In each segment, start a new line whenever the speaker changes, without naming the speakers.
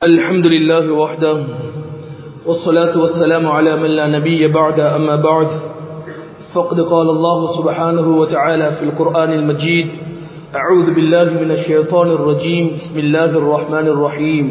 الحمد لله وحده والصلاة والسلام على من لا نبي بعد أما بعد فقد قال الله سبحانه وتعالى في القرآن المجيد أعوذ بالله من الشيطان الرجيم بسم الله الرحمن الرحيم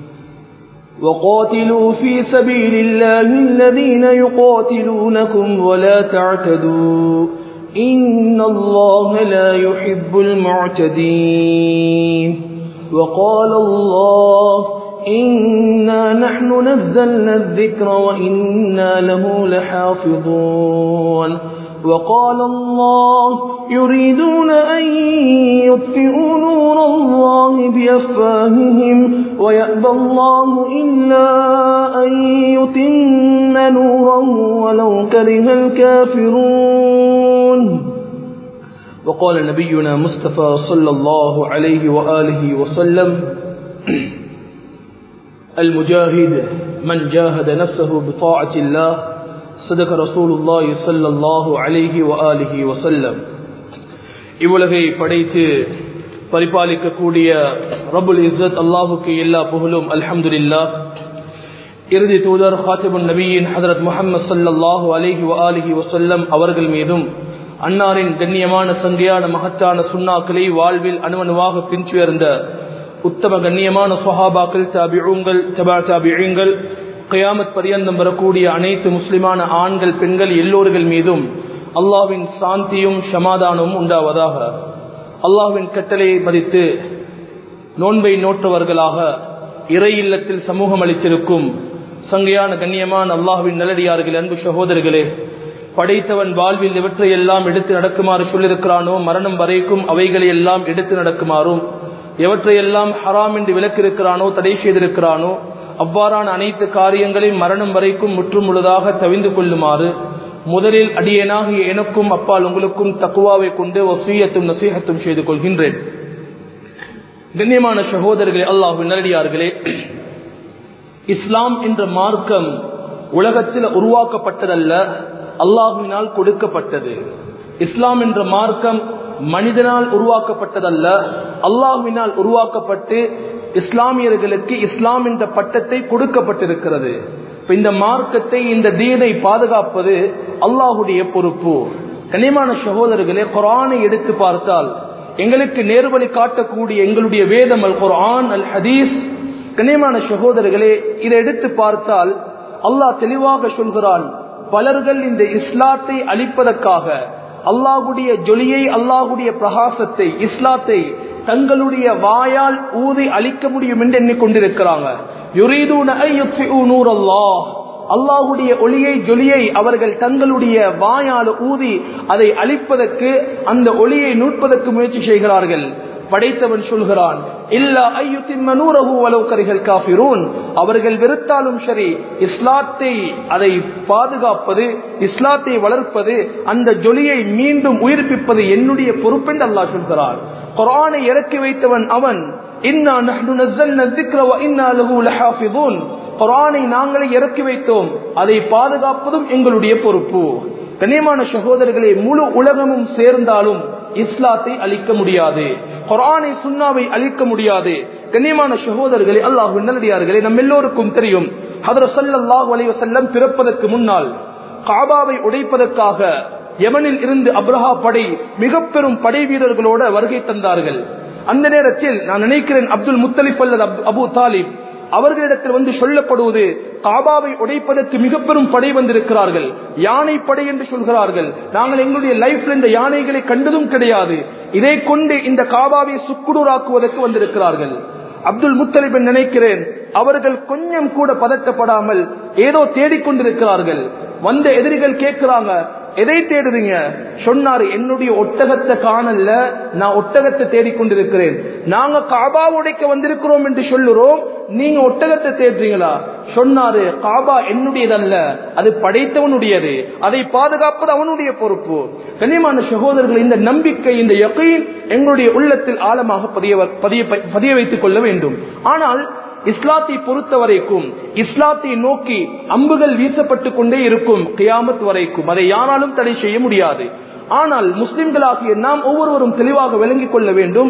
وقاتلوا في سبيل الله الذين يقاتلونكم ولا تعتدوا إن الله لا يحب المعتدين وقال الله إنا نحن نزلنا الذكر وإنا له لحافظون وقال الله يريدون أن يطفئوا نور الله بأفواههم ويأبى الله إلا أن يتم نوره ولو كره الكافرون وقال نبينا مصطفى صلى الله عليه وآله وسلم المجاهد من جاهد نفسه بطاعة الله صدق رسول الله صلى الله عليه وآله وسلم இவ்வுலகை படைத்து பரிபாலிக்கக்கூடிய ரபுல் இஸ்ஸத் அல்லாஹுக்கு எல்லா புகழும் அல்ஹம்துலில்லா இறுதி தூதர் ஹாத்திபுன் நபியின் ஹதரத் முகமது சல்லாஹூ அலிஹி அலிஹி வசல்லம் அவர்கள் மீதும் அன்னாரின் கண்ணியமான சங்கையான மகத்தான சுண்ணாக்களை வாழ்வில் அணுவணுவாக பின்சுயர்ந்த உத்தம கண்ணியமான சுஹாபாக்கள் தாபிழுங்கள் தபா தாபிழுங்கள் கயாமத் பரியந்தம் வரக்கூடிய அனைத்து முஸ்லிமான ஆண்கள் பெண்கள் எல்லோர்கள் மீதும் அல்லாவின் சாந்தியும் சமாதானமும் உண்டாவதாக அல்லாஹ்வின் கட்டளையை மதித்து நோன்பை நோற்றவர்களாக இறை இல்லத்தில் சமூகம் அளித்திருக்கும் சங்கையான கண்ணியமான அல்லாஹுவின் நல்லடியார்கள் அன்பு சகோதரர்களே படைத்தவன் வாழ்வில் இவற்றை எல்லாம் எடுத்து நடக்குமாறு சொல்லியிருக்கிறானோ மரணம் வரைக்கும் அவைகளை எல்லாம் எடுத்து நடக்குமாறும் எவற்றையெல்லாம் ஹராம் என்று விலக்கிருக்கிறானோ தடை செய்திருக்கிறானோ அவ்வாறான அனைத்து காரியங்களையும் மரணம் வரைக்கும் முற்றும் முழுதாக தவிந்து கொள்ளுமாறு முதலில் அடியேனாகிய எனக்கும் அப்பால் உங்களுக்கும் தக்குவாவை கொண்டு வசீயத்தும் நசீகத்தும் செய்து கொள்கின்றேன் கண்ணியமான சகோதரர்களே அல்லாஹு நல்லடியார்களே இஸ்லாம் என்ற மார்க்கம் உலகத்தில் உருவாக்கப்பட்டதல்ல அல்லாஹுவினால் கொடுக்கப்பட்டது இஸ்லாம் என்ற மார்க்கம் மனிதனால் உருவாக்கப்பட்டதல்ல அல்லாஹுவினால் உருவாக்கப்பட்டு இஸ்லாமியர்களுக்கு இஸ்லாம் என்ற பட்டத்தை கொடுக்கப்பட்டிருக்கிறது இந்த மார்க்கத்தை இந்த தீனை பாதுகாப்பது அல்லாஹுடைய பொறுப்பு கனிமான சகோதரர்களே குரானை எடுத்து பார்த்தால் எங்களுக்கு நேர்வழி காட்டக்கூடிய எங்களுடைய வேதம் அல் குரான் அல் ஹதீஸ் கனிமான சகோதரர்களே இதை எடுத்து பார்த்தால் அல்லாஹ் தெளிவாக சொல்கிறான் பலர்கள் இந்த இஸ்லாத்தை அழிப்பதற்காக அல்லாஹுடைய ஜொலியை அல்லாஹுடைய பிரகாசத்தை இஸ்லாத்தை தங்களுடைய வாயால் ஊதி அழிக்க முடியும் என்று எண்ணிக்கொண்டிருக்கிறாங்க அல்லாஹுடைய ஒளியை ஜொலியை அவர்கள் தங்களுடைய வாயால் ஊதி அதை அழிப்பதற்கு அந்த ஒளியை நூட்பதற்கு முயற்சி செய்கிறார்கள் படைத்தவன் சொல்கிறான் இல்லா ஐயுத்தின் காபிரூன் அவர்கள் வெறுத்தாலும் சரி இஸ்லாத்தை அதை பாதுகாப்பது இஸ்லாத்தை வளர்ப்பது அந்த ஜொலியை மீண்டும் உயிர்ப்பிப்பது என்னுடைய பொறுப்பென்று அல்லாஹ் சொல்கிறான் குரானை இறக்கி வைத்தவன் அவன் குரானை நாங்களே இறக்கி வைத்தோம் அதை பாதுகாப்பதும் எங்களுடைய பொறுப்பு கண்ணியமான சகோதரர்களே முழு உலகமும் சேர்ந்தாலும் இஸ்லாத்தை அழிக்க முடியாது குரானை சுண்ணாவை அழிக்க முடியாது கண்ணியமான சகோதரர்களே அல்லாஹ் நல்லடியார்களே நம்ம எல்லோருக்கும் தெரியும் ஹதர சல்லாஹ் அலைவசல்லம் பிறப்பதற்கு முன்னால் காபாவை உடைப்பதற்காக யமனில் இருந்து அப்ரஹா படை மிக பெரும் படை வீரர்களோட வருகை தந்தார்கள் அந்த நேரத்தில் நான் நினைக்கிறேன் அப்துல் முத்தலிப் அல்லது அபு தாலிப் அவர்களிடத்தில் வந்து சொல்லப்படுவது காபாவை உடைப்பதற்கு மிக பெரும் படை வந்திருக்கிறார்கள் யானை படை என்று சொல்கிறார்கள் நாங்கள் எங்களுடைய லைஃப்ல இந்த யானைகளை கண்டதும் கிடையாது இதை கொண்டு இந்த காபாவை சுக்குடூராக்குவதற்கு வந்திருக்கிறார்கள் அப்துல் முத்தலிப் நினைக்கிறேன் அவர்கள் கொஞ்சம் கூட பதட்டப்படாமல் ஏதோ தேடிக்கொண்டிருக்கிறார்கள் வந்த எதிரிகள் கேட்கிறாங்க எதை தேடுறீங்க சொன்னாரு என்னுடைய ஒட்டகத்தை காணல நான் ஒட்டகத்தை தேடிக்கொண்டிருக்கிறேன் நாங்க காபா உடைக்க வந்திருக்கிறோம் என்று சொல்லுறோம் நீங்க ஒட்டகத்தை தேடுறீங்களா சொன்னாரு காபா என்னுடையதல்ல அது படைத்தவனுடையது அதை பாதுகாப்பது அவனுடைய பொறுப்பு கனிமான சகோதரர்கள் இந்த நம்பிக்கை இந்த யகைன் எங்களுடைய உள்ளத்தில் ஆழமாக பதிய பதிய வைத்துக் கொள்ள வேண்டும் ஆனால் இஸ்லாத்தை பொறுத்த வரைக்கும் இஸ்லாத்தை நோக்கி அம்புகள் வீசப்பட்டு கொண்டே இருக்கும் கியாமத் வரைக்கும் அதை யாராலும் தடை செய்ய முடியாது ஆனால் முஸ்லிம்களாகிய நாம் ஒவ்வொருவரும் தெளிவாக விளங்கிக் கொள்ள வேண்டும்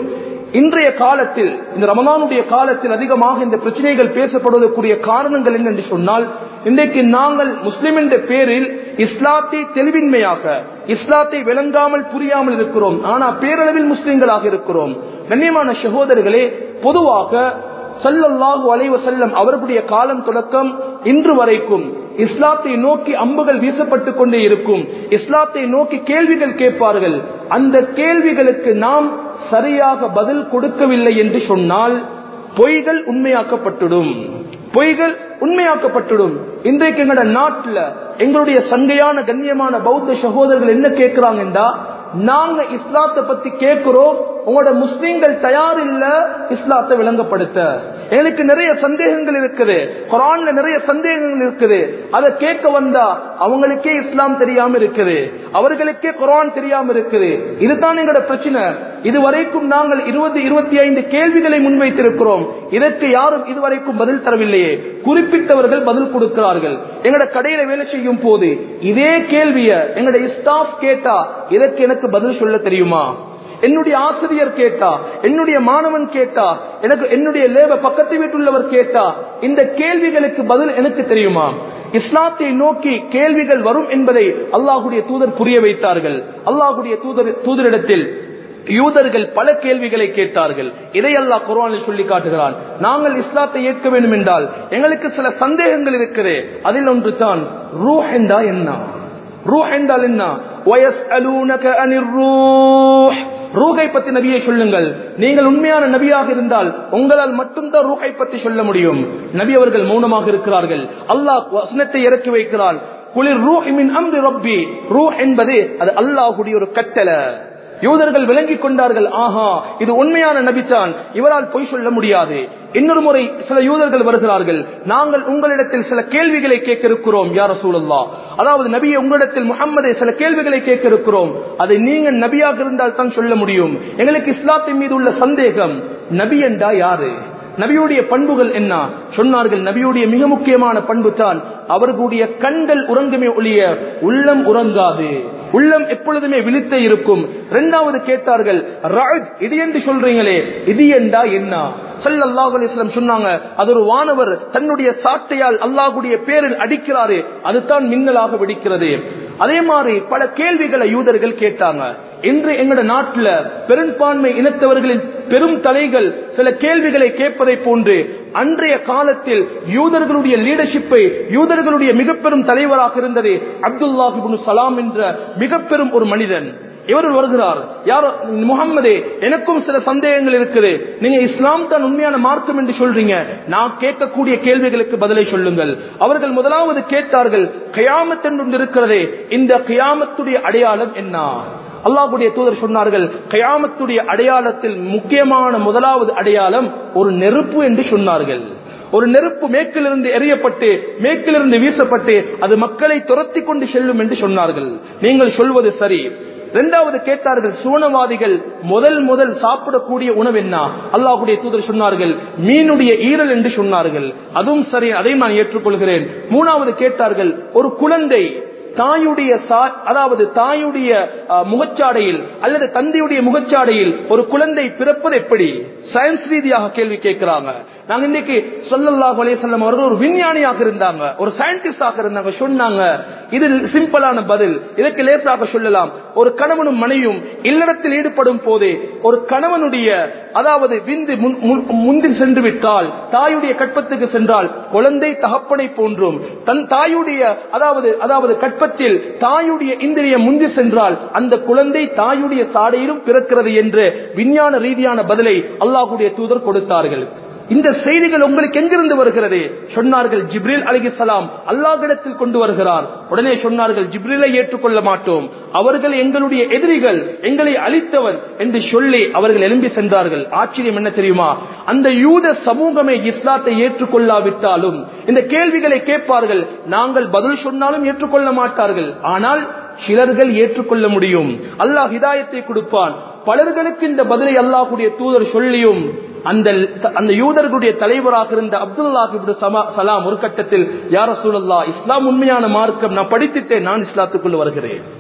இன்றைய காலத்தில் இந்த ரமலானுடைய காலத்தில் அதிகமாக இந்த பிரச்சனைகள் பேசப்படுவதற்குரிய காரணங்கள் என்ன என்று சொன்னால் இன்றைக்கு நாங்கள் முஸ்லிம் என்ற பேரில் இஸ்லாத்தை தெளிவின்மையாக இஸ்லாத்தை விளங்காமல் புரியாமல் இருக்கிறோம் ஆனா பேரளவில் முஸ்லிம்களாக இருக்கிறோம் கண்ணியமான சகோதரர்களே பொதுவாக சல்லல்லாஹு அலைவ செல்லம் அவர்களுடைய காலம் தொடக்கம் இன்று வரைக்கும் இஸ்லாத்தை நோக்கி அம்புகள் வீசப்பட்டுக் கொண்டே இருக்கும் இஸ்லாத்தை நோக்கி கேள்விகள் கேட்பார்கள் அந்த கேள்விகளுக்கு நாம் சரியாக பதில் கொடுக்கவில்லை என்று சொன்னால் பொய்கள் உண்மையாக்கப்பட்டுடும் பொய்கள் உண்மையாக்கப்பட்டுடும் இன்றைக்கு எங்களோட நாட்டுல எங்களுடைய சங்கையான கண்ணியமான பௌத்த சகோதரர்கள் என்ன கேட்கிறாங்கன்றா நாங்க இஸ்லாத்தை பத்தி கேட்கிறோம் உங்களோட முஸ்லீம்கள் தயார் இல்ல இஸ்லாத்தை விளங்கப்படுத்த எனக்கு நிறைய சந்தேகங்கள் இருக்குது குரான்ல நிறைய சந்தேகங்கள் இருக்குது அதை கேட்க வந்தா அவங்களுக்கே இஸ்லாம் தெரியாம இருக்குது அவர்களுக்கே குரான் தெரியாம இருக்குது இதுதான் எங்களோட பிரச்சனை இதுவரைக்கும் நாங்கள் இருபது இருபத்தி ஐந்து கேள்விகளை முன்வைத்திருக்கிறோம் இதற்கு யாரும் இதுவரைக்கும் பதில் தரவில்லையே குறிப்பிட்டவர்கள் பதில் கொடுக்கிறார்கள் எங்களோட கடையில வேலை செய்யும் போது இதே கேள்விய எங்களோட ஸ்டாஃப் கேட்டா இதற்கு எனக்கு பதில் சொல்ல தெரியுமா என்னுடைய ஆசிரியர் கேட்டா என்னுடைய மாணவன் கேட்டா எனக்கு என்னுடைய லேப பக்கத்து வீட்டுள்ளவர் கேட்டா இந்த கேள்விகளுக்கு பதில் எனக்கு தெரியுமா இஸ்லாத்தை நோக்கி கேள்விகள் வரும் என்பதை அல்லாஹுடைய தூதர் புரிய வைத்தார்கள் அல்லாஹுடைய தூதர் தூதரிடத்தில் யூதர்கள் பல கேள்விகளை கேட்டார்கள் இதை அல்லாஹ் குர்ஆனில் சொல்லி காட்டுகிறான் நாங்கள் இஸ்லாத்தை ஏற்க வேண்டும் என்றால் எங்களுக்கு சில சந்தேகங்கள் இருக்குது அதில் ஒன்று தான் ரூஹ் என்றா என்ன ரூஹ் என்றால் என்ன وَيَسْأَلُونَكَ عَنِ الرُّوحِ ரூகை பத்தி நபியை சொல்லுங்கள் நீங்கள் உண்மையான நபியாக இருந்தால் உங்களால் மட்டும்தான் ரூகை பத்தி சொல்ல முடியும் நபி அவர்கள் மௌனமாக இருக்கிறார்கள் அல்லாஹ் வசனத்தை இறக்கி வைக்கிறான் குளிர் ரூ மின் அம்ரி ரப்பி ரூ என்பது அது அல்லாஹுடைய ஒரு கட்டளை யூதர்கள் விளங்கிக் கொண்டார்கள் ஆஹா இது உண்மையான நபித்தான் இவரால் பொய் சொல்ல முடியாது இன்னொரு முறை சில யூதர்கள் வருகிறார்கள் நாங்கள் உங்களிடத்தில் சில கேள்விகளை கேட்க இருக்கிறோம் யார சூழல்லா அதாவது நபியை உங்களிடத்தில் முகம்மதை சில கேள்விகளை கேட்க இருக்கிறோம் அதை நீங்கள் நபியாக இருந்தால் தான் சொல்ல முடியும் எங்களுக்கு இஸ்லாத்தின் மீது உள்ள சந்தேகம் நபி என்றா யாரு நபியுடைய பண்புகள் என்ன சொன்னார்கள் நபியுடைய மிக முக்கியமான பண்பு தான் அவர்களுடைய கண்கள் உறங்குமே ஒழிய உள்ளம் உறங்காது உள்ளம் எப்பொழுதுமே விழித்தே இருக்கும் இரண்டாவது கேட்டார்கள் ராஜ் இது என்று சொல்றீங்களே இது என்றா என்ன சல்லல்லாஹு அலைஹி வஸல்லம் சொன்னாங்க அது ஒரு வானவர் தன்னுடைய சாட்டையால் அல்லாஹ்வுடைய பேரில் அடிக்கிறாரு அதுதான் மின்னலாக வெடிக்கிறது அதே மாதிரி பல கேள்விகளை யூதர்கள் கேட்டாங்க இன்று எங்கட நாட்டுல பெரும்பான்மை இனத்தவர்களின் பெரும் தலைகள் சில கேள்விகளை கேட்பதை போன்று அன்றைய காலத்தில் யூதர்களுடைய லீடர்ஷிப்பை யூதர்களுடைய மிக பெரும் தலைவராக இருந்தது அப்துல்லாஹிபுன் சலாம் என்ற மிக பெரும் ஒரு மனிதன் இவர் வருகிறார் யாரோ முகம்மதே எனக்கும் சில சந்தேகங்கள் இருக்குது நீங்க இஸ்லாம் தான் உண்மையான மார்க்கம் என்று சொல்றீங்க நான் கேட்கக்கூடிய கேள்விகளுக்கு பதிலை சொல்லுங்கள் அவர்கள் முதலாவது கேட்டார்கள் கயாமத் என்று இருக்கிறதே இந்த கயாமத்துடைய அடையாளம் என்ன அல்லாஹுடைய தூதர் சொன்னார்கள் கயாமத்துடைய அடையாளத்தில் முக்கியமான முதலாவது அடையாளம் ஒரு நெருப்பு என்று சொன்னார்கள் ஒரு நெருப்பு மேற்கிலிருந்து எறியப்பட்டு மேற்கிலிருந்து வீசப்பட்டு அது மக்களை துரத்தி கொண்டு செல்லும் என்று சொன்னார்கள் நீங்கள் சொல்வது சரி இரண்டாவது கேட்டார்கள் சுவனவாதிகள் முதல் முதல் சாப்பிடக்கூடிய உணவு என்ன அல்லாஹுடைய தூதர் சொன்னார்கள் மீனுடைய ஈரல் என்று சொன்னார்கள் அதுவும் சரி அதை நான் ஏற்றுக்கொள்கிறேன் மூணாவது கேட்டார்கள் ஒரு குழந்தை தாயுடைய அதாவது தாயுடைய முகச்சாடையில் அல்லது தந்தையுடைய முகச்சாடையில் ஒரு குழந்தை பிறப்பது எப்படி சயின்ஸ் ரீதியாக கேள்வி கேட்கிறாங்க நாங்க இன்னைக்கு சொல்லல்லாஹு அலையம் அவர்கள் ஒரு விஞ்ஞானியாக இருந்தாங்க ஒரு சயின்டிஸ்டாக இருந்தாங்க சொன்னாங்க இது சிம்பிளான பதில் இதற்கு லேசாக சொல்லலாம் ஒரு கணவனும் மனைவியும் இல்லறத்தில் ஈடுபடும் போதே ஒரு கணவனுடைய அதாவது விந்து முந்தில் சென்று விட்டால் தாயுடைய கற்பத்துக்கு சென்றால் குழந்தை தகப்பனை போன்றும் தன் தாயுடைய அதாவது அதாவது கற்பத்தில் தாயுடைய இந்திரிய முந்தி சென்றால் அந்த குழந்தை தாயுடைய சாடையிலும் பிறக்கிறது என்று விஞ்ஞான ரீதியான பதிலை அல்லாஹுடைய தூதர் கொடுத்தார்கள் இந்த செய்திகள் உங்களுக்கு எங்கிருந்து வருகிறது சொன்னார்கள் ஜிப்ரில் அலிசலாம் அல்லாஹிடத்தில் கொண்டு வருகிறார் உடனே சொன்னார்கள் ஜிப்ரிலை ஏற்றுக்கொள்ள மாட்டோம் அவர்கள் எங்களுடைய எதிரிகள் எங்களை அழித்தவர் என்று சொல்லி அவர்கள் எழும்பி சென்றார்கள் ஆச்சரியம் என்ன தெரியுமா அந்த யூத சமூகமே இஸ்லாத்தை ஏற்றுக்கொள்ளாவிட்டாலும் இந்த கேள்விகளை கேட்பார்கள் நாங்கள் பதில் சொன்னாலும் ஏற்றுக்கொள்ள மாட்டார்கள் ஆனால் சிலர்கள் ஏற்றுக்கொள்ள முடியும் அல்லாஹ் ஹிதாயத்தை கொடுப்பான் பலர்களுக்கு இந்த பதிலை அல்லாஹுடைய தூதர் சொல்லியும் அந்த அந்த யூதர்களுடைய தலைவராக இருந்த அப்துல்லாஹிபு சலாம் ஒரு கட்டத்தில் யார சூழல்லா இஸ்லாம் உண்மையான மார்க்கம் நான் படித்துட்டேன் நான் இஸ்லாத்துக்குள்ள வருகிறேன்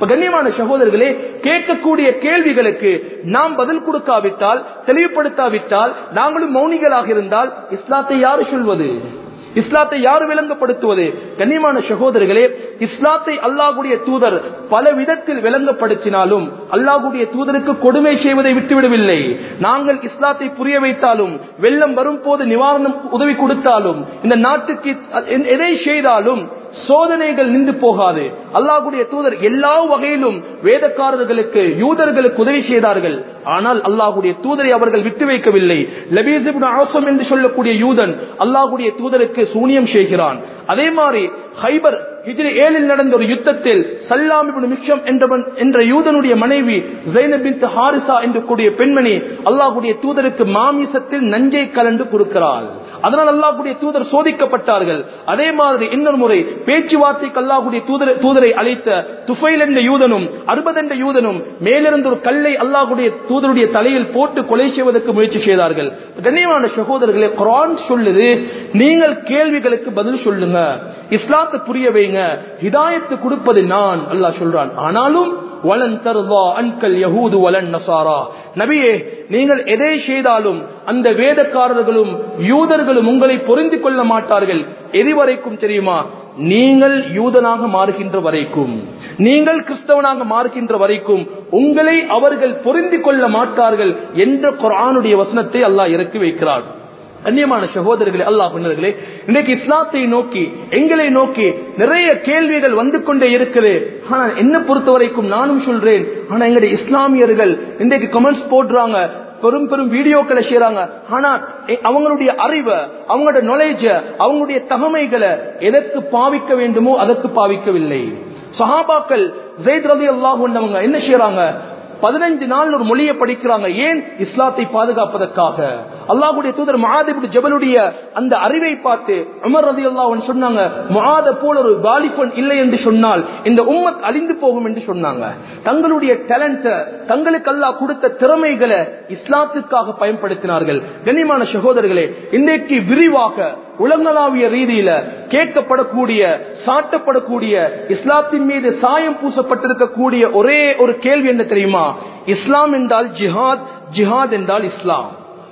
இப்ப கண்ணியமான சகோதரர்களே கேட்கக்கூடிய கேள்விகளுக்கு நாம் பதில் கொடுக்காவிட்டால் தெளிவுபடுத்தாவிட்டால் நாங்களும் மௌனிகளாக இருந்தால் இஸ்லாத்தை யாரு சொல்வது இஸ்லாத்தை யார் விளங்கப்படுத்துவது கண்ணியமான சகோதரர்களே இஸ்லாத்தை அல்லாஹுடைய தூதர் பல விதத்தில் விளங்கப்படுத்தினாலும் அல்லாஹுடைய தூதருக்கு கொடுமை செய்வதை விட்டுவிடவில்லை நாங்கள் இஸ்லாத்தை புரிய வைத்தாலும் வெள்ளம் வரும் போது நிவாரணம் உதவி கொடுத்தாலும் இந்த நாட்டுக்கு எதை செய்தாலும் சோதனைகள் நின்று போகாது அல்லாஹுடைய தூதர் எல்லா வகையிலும் வேதக்காரர்களுக்கு யூதர்களுக்கு உதவி செய்தார்கள் ஆனால் அல்லாஹுடைய தூதரை அவர்கள் விட்டு வைக்கவில்லை லபீசிபின் ஆசம் என்று சொல்லக்கூடிய யூதன் அல்லாஹுடைய தூதருக்கு சூனியம் செய்கிறான் அதே மாதிரி ஹைபர் ஹிஜ்ரி ஏழில் நடந்த ஒரு யுத்தத்தில் சல்லாம் மிக்ஷம் என்றவன் என்ற யூதனுடைய மனைவி ஜைனபின் ஹாரிசா என்று கூடிய பெண்மணி அல்லாஹுடைய தூதருக்கு மாமிசத்தில் நஞ்சை கலந்து கொடுக்கிறாள் அதனால் அல்லாஹுடைய தூதர் சோதிக்கப்பட்டார்கள் அதே மாதிரி இன்னொரு முறை பேச்சுவார்த்தைக்கு அல்லாஹுடைய தூதரை தூதரை அழைத்த துஃபைல் என்ற யூதனும் அறுபது என்ற யூதனும் மேலிருந்து ஒரு கல்லை அல்லாஹுடைய தூதருடைய தலையில் போட்டு கொலை செய்வதற்கு முயற்சி செய்தார்கள் கண்ணியமான சகோதரர்களே குரான் சொல்லுது நீங்கள் கேள்விகளுக்கு பதில் சொல்லுங்க இஸ்லாத்தை புரிய வைங்க ஹிதாயத்து கொடுப்பது நான் அல்லாஹ் சொல்றான் ஆனாலும் வலன் தருவா அன்கல் யஹூது வலன் நசாரா நபியே நீங்கள் எதை செய்தாலும் அந்த வேதக்காரர்களும் யூதர்களும் உங்களை பொருந்தி கொள்ள மாட்டார்கள் எது வரைக்கும் தெரியுமா நீங்கள் யூதனாக மாறுகின்ற வரைக்கும் நீங்கள் கிறிஸ்தவனாக மாறுகின்ற வரைக்கும் உங்களை அவர்கள் பொருந்தி கொள்ள மாட்டார்கள் என்ற குரானுடைய வசனத்தை அல்லாஹ் இறக்கி வைக்கிறார் கண்ணியமான சகோதரர்களே அல்லாஹ் பின்னர்களே இன்றைக்கு இஸ்லாத்தை நோக்கி எங்களை நோக்கி நிறைய கேள்விகள் வந்து கொண்டே இருக்குது ஆனா என்ன பொறுத்த வரைக்கும் நானும் சொல்றேன் ஆனா எங்களுடைய இஸ்லாமியர்கள் இன்றைக்கு கமெண்ட்ஸ் போடுறாங்க பெரும் பெரும் வீடியோக்களை செய்யறாங்க ஆனா அவங்களுடைய அறிவை அவங்களோட நாலேஜ அவங்களுடைய தகமைகளை எதற்கு பாவிக்க வேண்டுமோ அதற்கு பாவிக்கவில்லை சஹாபாக்கள் ஜெயித் ரவி அல்லாஹ் என்ன செய்யறாங்க பதினஞ்சு நாள் ஒரு மொழியை படிக்கிறாங்க ஏன் இஸ்லாத்தை பாதுகாப்பதற்காக அல்லாஹுடைய தூதர் மகாதிபு ஜபலுடைய அந்த அறிவை பார்த்து அமர் ரதி அல்லாஹ் சொன்னாங்க மகாத போல ஒரு வாலிபன் இல்லை என்று சொன்னால் இந்த உம்மத் அழிந்து போகும் என்று சொன்னாங்க தங்களுடைய டேலண்ட தங்களுக்கு அல்லாஹ் கொடுத்த திறமைகளை இஸ்லாத்துக்காக பயன்படுத்தினார்கள் கண்ணியமான சகோதரர்களே இன்றைக்கு விரிவாக உலகளாவிய ரீதியில கேட்கப்படக்கூடிய சாட்டப்படக்கூடிய இஸ்லாத்தின் மீது சாயம் பூசப்பட்டிருக்கக்கூடிய ஒரே ஒரு கேள்வி என்ன தெரியுமா இஸ்லாம் என்றால் ஜிஹாத் ஜிஹாத் என்றால் இஸ்லாம்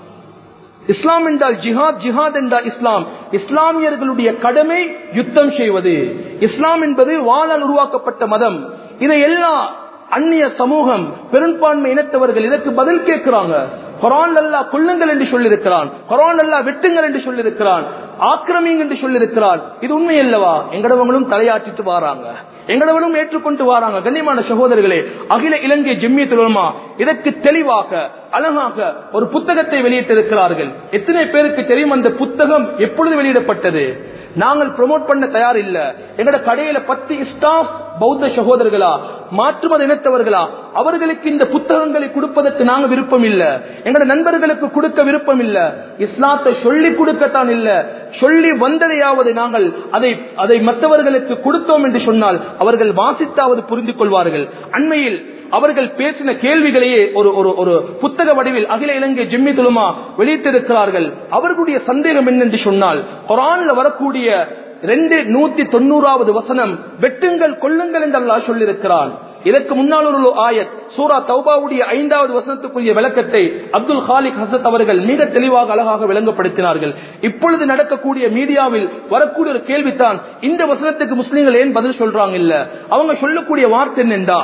இஸ்லாம் என்றால் ஜிஹாத் ஜிஹாத் என்றால் இஸ்லாம் இஸ்லாமியர்களுடைய கடமை யுத்தம் செய்வது இஸ்லாம் என்பது வாழால் உருவாக்கப்பட்ட மதம் இதை எல்லா அந்நிய சமூகம் பெரும்பான்மை இனத்தவர்கள் இதற்கு பதில் கேட்கிறாங்க குரான் அல்லா கொள்ளுங்கள் என்று சொல்லியிருக்கிறான் குரான் அல்லா வெட்டுங்கள் என்று சொல்லியிருக்கிறான் ஆக்கிரமிங்க என்று சொல்லியிருக்கிறான் இது உண்மை அல்லவா எங்கடவங்களும் தலையாட்டிட்டு வராங்க எங்களவனும் ஏற்றுக்கொண்டு வராங்க கண்ணியமான சகோதரர்களே அகில இலங்கை ஜெம்மியத்துலமா இதற்கு தெளிவாக அழகாக ஒரு புத்தகத்தை வெளியிட்டிருக்கிறார்கள் எத்தனை பேருக்கு தெரியும் அந்த புத்தகம் எப்பொழுது வெளியிடப்பட்டது நாங்கள் ப்ரொமோட் பண்ண தயார் இல்ல எங்கட கடையில பத்து ஸ்டாஃப் பௌத்த சகோதரர்களா மாற்றுமத இனத்தவர்களா அவர்களுக்கு இந்த புத்தகங்களை கொடுப்பதற்கு நாங்க விருப்பம் இல்ல எங்கட நண்பர்களுக்கு கொடுக்க விருப்பம் இல்ல இஸ்லாத்தை சொல்லி கொடுக்கத்தான் இல்ல சொல்லி வந்ததையாவது நாங்கள் அதை அதை மற்றவர்களுக்கு கொடுத்தோம் என்று சொன்னால் அவர்கள் வாசித்தாவது புரிந்து கொள்வார்கள் அண்மையில் அவர்கள் பேசின கேள்விகளையே ஒரு ஒரு ஒரு புத்தக வடிவில் அகில இலங்கை ஜிம்மி துலுமா வெளியிட்டிருக்கிறார்கள் அவர்களுடைய சந்தேகம் என்னென்று சொன்னால் குரான்ல வரக்கூடிய ரெண்டு நூத்தி தொண்ணூறாவது வசனம் வெட்டுங்கள் கொள்ளுங்கள் என்று அல்லாஹ் சொல்லியிருக்கிறான் இதற்கு முன்னால் ஒரு ஆயத் சூரா தௌபாவுடைய ஐந்தாவது வசனத்துக்குரிய விளக்கத்தை அப்துல் ஹாலிக் ஹசத் அவர்கள் மிக தெளிவாக அழகாக விளங்கப்படுத்தினார்கள் இப்பொழுது நடக்கக்கூடிய மீடியாவில் வரக்கூடிய ஒரு கேள்வித்தான் இந்த வசனத்துக்கு முஸ்லீம்கள் ஏன் பதில் சொல்றாங்க இல்ல அவங்க சொல்லக்கூடிய வார்த்தை என்னென்றா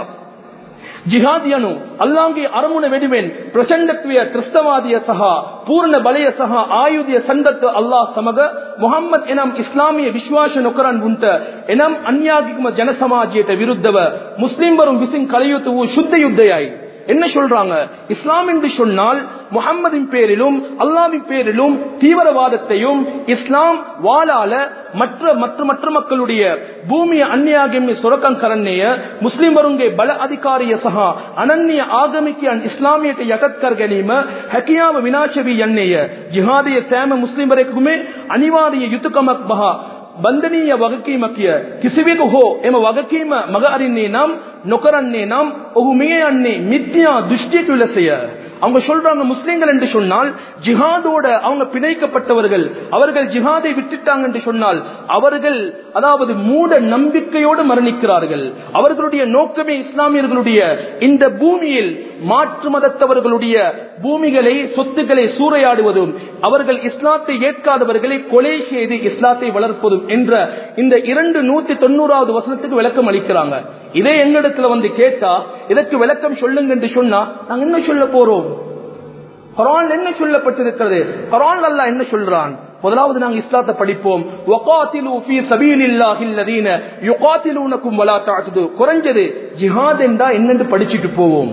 ಜಿಹಾದಿಯನು ಅಲ್ಲಾಂಗಿ ಅರಮುನ ವೆಡಿವೆನ್ ಪ್ರಚಂಡತ್ವಿಯ ಕ್ರಿಸ್ತವಾದಿಯ ಸಹ ಪೂರ್ಣ ಬಲೆಯ ಸಹ ಆಯುಧಿಯ ಸಂದತ್ತು ಅಲ್ಲಾಹ್ ಸಮಗ ಮೊಹಮ್ಮದ್ ಎನಂ ಇಸ್ಲಾಮಿಯ ವಿಶ್ವಾಸ ನೊಕರನ್ ಉಂಟ ಎನಂ ಅನ್ಯಾಗಿಮ ಜನಸಮಾಜಿಯಟ ವಿರುದ್ಧವ ಮುಸ್ಲಿಂ ವரும் விசிங் கலையுத்துவு சுத்த யுத்தையாய் என்ன சொல்றாங்க இஸ்லாம் என்று சொன்னால் முகம்மதின் பேரிலும் அல்லாவின் பேரிலும் தீவிரவாதத்தையும் இஸ்லாம் வாழால மற்ற மற்ற மற்ற மக்களுடைய ಭೂಮಿಯ ಅನ್ಯಾಗಮ್ಯ ಸೊರಕಂ ಕರನ್ನೆಯ ಮುಸ್ಲಿಂ ವರುಂಗೆ ಬಲ ಅಧಿಕಾರಿಯ ಸಹ ಅನನ್ಯ ಆಗಮಿಕೆ ಅನ್ ಇಸ್ಲಾಮಿಯಟ ಯಕತ್ಕರ್ ಗನೀಮ ಹಕಿಯಾವ ವಿನಾಶವಿ ಎಣ್ಣೆಯ ಜಿಹಾದಿಯ ಸ್ಯಾಮ ಮುಸ್ಲಿಮರೆಗುಮೆ ಅನಿವಾರ್ಯ ಯುತುಕಮಕ್ ಬಹ ಬಂಧನೀಯ ವಗಕೀಮಕಿಯ ಕಿಸಿವಿಗೂ ಹೋ ಎಮ ವಗಕೀಮ ಮಗ ಅರಿನ್ನೇ ನಮ್ නොකරන්නේ නම් ඔහු මේ යන්නේ මිත්‍යා දෘෂ්ටියක විලසය அவங்க சொல்றாங்க முஸ்லிம்கள் என்று சொன்னால் ஜிஹாதோட அவங்க பிணைக்கப்பட்டவர்கள் அவர்கள் ஜிஹாதை விட்டுட்டாங்க என்று சொன்னால் அவர்கள் அதாவது மூட நம்பிக்கையோடு மரணிக்கிறார்கள் அவர்களுடைய நோக்கமே இஸ்லாமியர்களுடைய இந்த பூமியில் மாற்று மதத்தவர்களுடைய பூமிகளை சொத்துக்களை சூறையாடுவதும் அவர்கள் இஸ்லாத்தை ஏற்காதவர்களை கொலை செய்து இஸ்லாத்தை வளர்ப்பதும் என்ற இந்த இரண்டு நூத்தி தொண்ணூறாவது வசனத்துக்கு விளக்கம் அளிக்கிறாங்க இதே எங்களிடத்துல வந்து கேட்டா இதற்கு விளக்கம் சொல்லுங்க என்று சொன்னா நாங்க என்ன சொல்ல போறோம் குரான் என்ன சொல்லப்பட்டிருக்கிறது குரான் அல்லாஹ் என்ன சொல்றான் முதலாவது நாங்க இஸ்லாத்தை படிப்போம் வகாத்திலு ஃபீ சபீலில்லாஹி அல்லதீன யுகாத்திலூனக்கும் வலா தஅதுது குறைஞ்சது ஜிஹாத் என்றா என்னன்னு படிச்சிட்டு போவோம்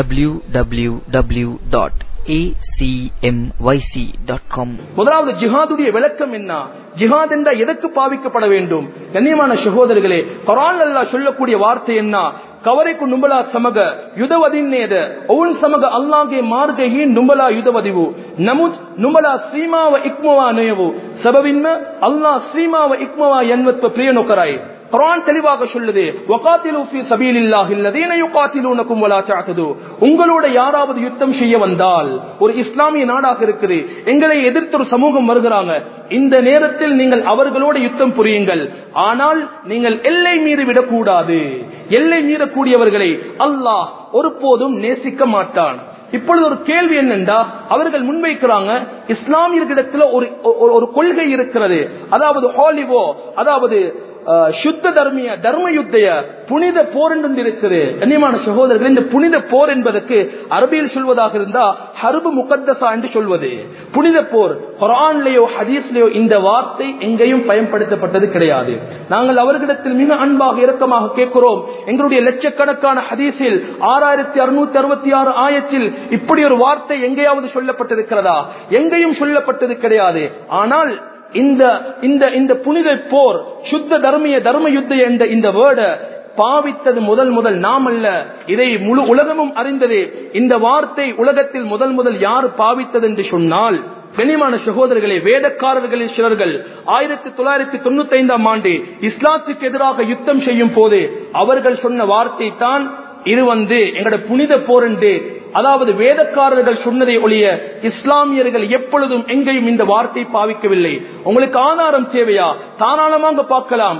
www.acmyc.com
முதலாவது ஜிஹாதுடைய விளக்கம் என்ன ஜிஹாத் என்றா எதற்கு பாவிக்கப்பட வேண்டும் கண்ணியமான சகோதரர்களே குரான் அல்லாஹ் சொல்லக்கூடிய வார்த்தை என்ன ಕವರೆಕು ನುಂಬಲ ಸಮಗ ಯುಧವದಿನ್ನೇದ ಅವನ್ ಸಮಗ ಅಲ್ಲಾಗೆ ಮಾರ್ಗಹಿ ನುಂಬಲ ಯುಧವದಿವು ನಮುಜ್ ನುಂಬಲ ಸೀಮಾವ ಇಕ್ಮವ ನಯವು ಸಬವಿನ್ಮ ಅಲ್ಲಾ ಸೀಮಾವ ಇಕ್ಮವ ಎನ್ವತ್ವ ಪ್ರಿಯನೊಕರಾಯಿ குரான் தெளிவாக சொல்லுது வகாத்திலு ஃபீ சபீலில்லாஹி அல்லதீன யுகாத்திலூனகும் வலா தஅதது உங்களோட யாராவது யுத்தம் செய்ய வந்தால் ஒரு இஸ்லாமிய நாடாக இருக்குது எங்களை எதிர்த்து ஒரு சமூகம் வருகிறாங்க இந்த நேரத்தில் நீங்கள் அவர்களோட யுத்தம் புரியுங்கள் ஆனால் நீங்கள் எல்லை மீறி விடக்கூடாது எல்லை மீறக்கூடியவர்களை அல்லாஹ் ஒருபோதும் நேசிக்க மாட்டான் இப்பொழுது ஒரு கேள்வி என்னென்றா அவர்கள் முன்வைக்கிறாங்க இஸ்லாமியர்களிடத்துல ஒரு ஒரு- ஒரு கொள்கை இருக்கிறது அதாவது ஹாலிவோ அதாவது அஹ், சுத்த தர்மிய தர்ம யுத்தைய புனித போர் என்று இருக்குது கண்ணியமான சகோதரர்கள் இந்த புனித போர் என்பதற்கு அரபியில் சொல்வதாக இருந்தா ஹர்பு முகத்தசா என்று சொல்வது புனித போர் குரான்லயோ ஹதீஸ்லயோ இந்த வார்த்தை எங்கேயும் பயன்படுத்தப்பட்டது கிடையாது நாங்கள் அவர்களிடத்தில் மிக அன்பாக இரக்கமாக கேட்கிறோம் எங்களுடைய லட்சக்கணக்கான ஹதீஸில் ஆறாயிரத்தி அறுநூத்தி அறுபத்தி ஆறு ஆயத்தில் இப்படி ஒரு வார்த்தை எங்கேயாவது சொல்லப்பட்டிருக்கிறதா எங்கேயும் சொல்லப்பட்டது கிடையாது ஆனால் இந்த இந்த இந்த புனித போர் சுத்த தர்மிய தர்ம யுத்த என்ற இந்த வேர்ட பாவித்தது முதல் முதல் நாம் அல்ல இதை முழு உலகமும் அறிந்தது இந்த வார்த்தை உலகத்தில் முதல் முதல் யார் பாவித்தது என்று சொன்னால் கனிமான சகோதரர்களே வேதக்காரர்களில் சிலர்கள் ஆயிரத்தி தொள்ளாயிரத்தி தொண்ணூத்தி ஐந்தாம் ஆண்டு இஸ்லாத்துக்கு எதிராக யுத்தம் செய்யும் போது அவர்கள் சொன்ன வார்த்தை தான் இது வந்து எங்களோட புனித போர் என்று அதாவது வேதக்காரர்கள் சொன்னதை ஒழிய இஸ்லாமியர்கள் எப்பொழுதும் எங்கேயும் இந்த வார்த்தை பாவிக்கவில்லை உங்களுக்கு ஆதாரம் தேவையா தாராளமாக பார்க்கலாம்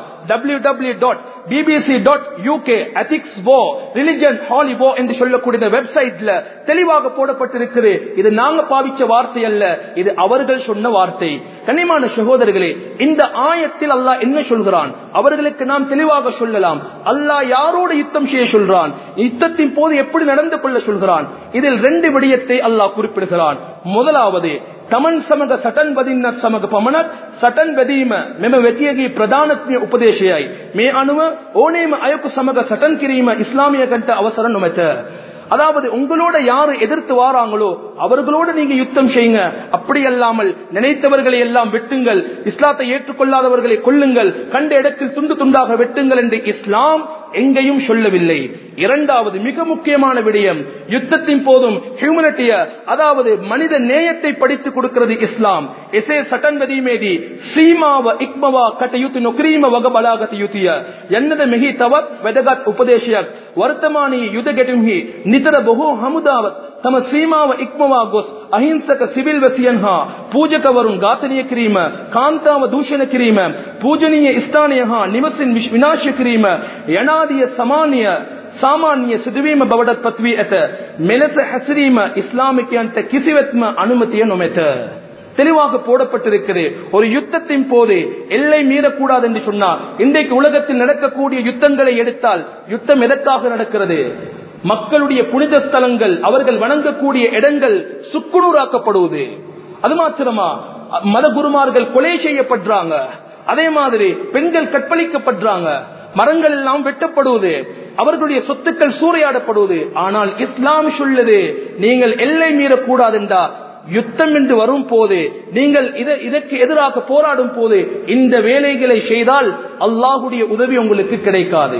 www.bbc.uk ethics war religion holy war என்று சொல்லக்கூடிய இந்த வெப்சைட்ல தெளிவாக போடப்பட்டிருக்கிறது இது நாங்க பாவிச்ச வார்த்தை அல்ல இது அவர்கள் சொன்ன வார்த்தை கண்ணியமான சகோதரர்களே இந்த ஆயத்தில் அல்லாஹ் என்ன சொல்கிறான் அவர்களுக்கு நாம் தெளிவாக சொல்லலாம் அல்லாஹ் யாரோடு யுத்தம் செய்ய சொல்றான் யுத்தத்தின் போது எப்படி நடந்து கொள்ள சொல்கிறான் இதில் ரெண்டு விடயத்தை அல்லாஹ் குறிப்பிடுகிறான் முதலாவது තමන් සමග සටන් බදින්නත් සමග පමණක් සටන් බැදීම මෙම වැතියගේ ප්‍රධානත්මය උපදේශයයි. මේ අනුව ඕනේම අයකු සමග සටන් කිරීම ඉස්ලාමියකට අවසර නොමැත. அதாவது உங்களோட யாரு எதிர்த்து வாராங்களோ அவர்களோட நீங்க யுத்தம் செய்யுங்க அப்படி அல்லாமல் நினைத்தவர்களை எல்லாம் வெட்டுங்கள் இஸ்லாத்தை ஏற்றுக்கொள்ளாதவர்களை கொல்லுங்கள் கண்ட இடத்தில் துண்டு துண்டாக வெட்டுங்கள் என்று இஸ்லாம் எங்கேயும் சொல்லவில்லை இரண்டாவது மிக முக்கியமான விடயம் யுத்தத்தின் போதும் ஹியூமனிட்டிய அதாவது மனித நேயத்தை படித்து கொடுக்கிறது இஸ்லாம் எசே சட்டன் வெதிமேதி சீமாவ இக்மவா கட்டயுத்து நொக்ரீம வக பலாகත යුතුය යන්නද මෙහි තවත් වැදගත් උපදේශයක් වර්තමානයේ යුද ගැටුම්හි නිතර බොහෝ හමුදාවත් තම සීමාව ඉක්මවා ගොස් අහිංසක සිවිල් වැසියන් හා පූජකවරුන් ඝාතනය කිරීම කාන්තාව දූෂණ කිරීම පූජනීය ස්ථානය හා නිවසින් විශ්- විනාශ කිරීම යනාදිය සමානීය සාමාන්‍ය සිදුවීම බවටත් පත්වී ඇත මෙලෙස හැසිරීම ඉස්ලාමිකයන්ට කිසිවෙත්ම අනුමතිය නොමැත தெளிவாக போடப்பட்டிருக்கிறது ஒரு யுத்தத்தின் போது எல்லை மீறக்கூடாது என்று சொன்னார் இன்றைக்கு உலகத்தில் நடக்கக்கூடிய யுத்தங்களை எடுத்தால் யுத்தம் எதற்காக நடக்கிறது மக்களுடைய புனித ஸ்தலங்கள் அவர்கள் வணங்கக்கூடிய இடங்கள் சுக்குநூறாக்கப்படுவது அது மாத்திரமா மத குருமார்கள் கொலை செய்யப்படுறாங்க அதே மாதிரி பெண்கள் கற்பழிக்கப்படுறாங்க மரங்கள் எல்லாம் வெட்டப்படுவது அவர்களுடைய சொத்துக்கள் சூறையாடப்படுவது ஆனால் இஸ்லாம் சொல்லுது நீங்கள் எல்லை மீறக்கூடாது என்றா யுத்தம் என்று வரும் போது நீங்கள் இத- இதற்கு எதிராக போராடும் போது இந்த வேலைகளை செய்தால் அல்லாஹுடைய உதவி உங்களுக்கு கிடைக்காது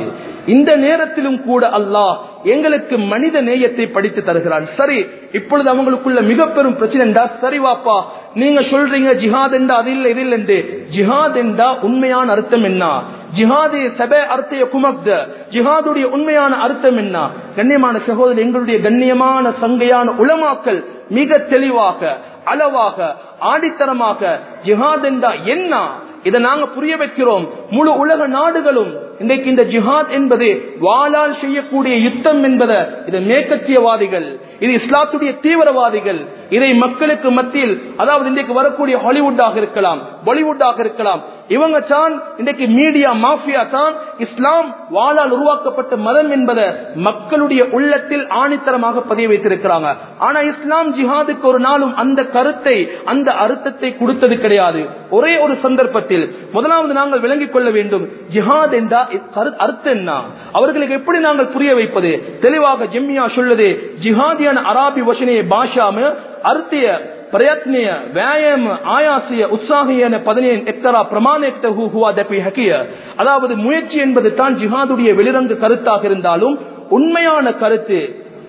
இந்த நேரத்திலும் கூட அல்லாஹ் எங்களுக்கு மனித நேயத்தை படித்து தருகிறான் சரி இப்பொழுது அவங்களுக்குள்ள மிக பெரும் பிரச்சனை என்றா சரி வாப்பா நீங்க சொல்றீங்க ஜிஹாத் என்றா அது இல்லை இது இல்லை என்று ஜிஹாத் என்றா உண்மையான அர்த்தம் என்ன ஜிஹாதே சபை அர்த்தைய குமக்த ஜிஹாதுடைய உண்மையான அர்த்தம் என்ன கண்ணியமான சகோதரர் எங்களுடைய கண்ணியமான சங்கையான உளமாக்கல் மிக தெளிவாக அளவாக ஆடித்தரமாக ஜிஹாத் என்றா என்ன இதை நாங்க புரிய வைக்கிறோம் முழு உலக நாடுகளும் இன்றைக்கு இந்த ஜிஹாத் என்பது வாளால் செய்யக்கூடிய யுத்தம் என்பதை இது மேற்கத்தியவாதிகள் இது இஸ்லாத்துடைய தீவிரவாதிகள் இதை மக்களுக்கு மத்தியில் அதாவது இன்றைக்கு வரக்கூடிய ஹாலிவுட்டாக இருக்கலாம் பாலிவுட்டாக இருக்கலாம் இவங்க தான் இன்றைக்கு மீடியா மாஃபியா தான் இஸ்லாம் வாளால் உருவாக்கப்பட்ட மதம் என்பதை மக்களுடைய உள்ளத்தில் ஆணித்தரமாக பதிய வைத்திருக்கிறாங்க ஆனா இஸ்லாம் ஜிஹாதுக்கு ஒரு நாளும் அந்த கருத்தை அந்த அர்த்தத்தை கொடுத்தது கிடையாது ஒரே ஒரு சந்தர்ப்பத்தில் முதலாவது நாங்கள் விளங்கிக் கொள்ள வேண்டும் ஜிஹாத் என்றா அர்த்தம் என்ன அவர்களுக்கு எப்படி நாங்கள் புரிய வைப்பது தெளிவாக ஜெம்மியா சொல்லுது ஜிஹாதியான அராபி வசனைய பாஷாம அர்த்திய ಪ್ರಯತ್ನೆಯ ವ್ಯಾಯಾಮ ಆಯಾಸಿಯ ಉತ್ಸಾಹಿಯನ ಪದನೆಯ ಎತ್ತರ ಪ್ರಮಾಣೆಕ್ತ ಹೂಹುವ ದಪಿ ಹಕಿಯ அதாவது முயற்சி என்பது தான் ஜிஹாதுடைய வெளிரங்கு கருத்தாக இருந்தாலும் உண்மையான கருத்து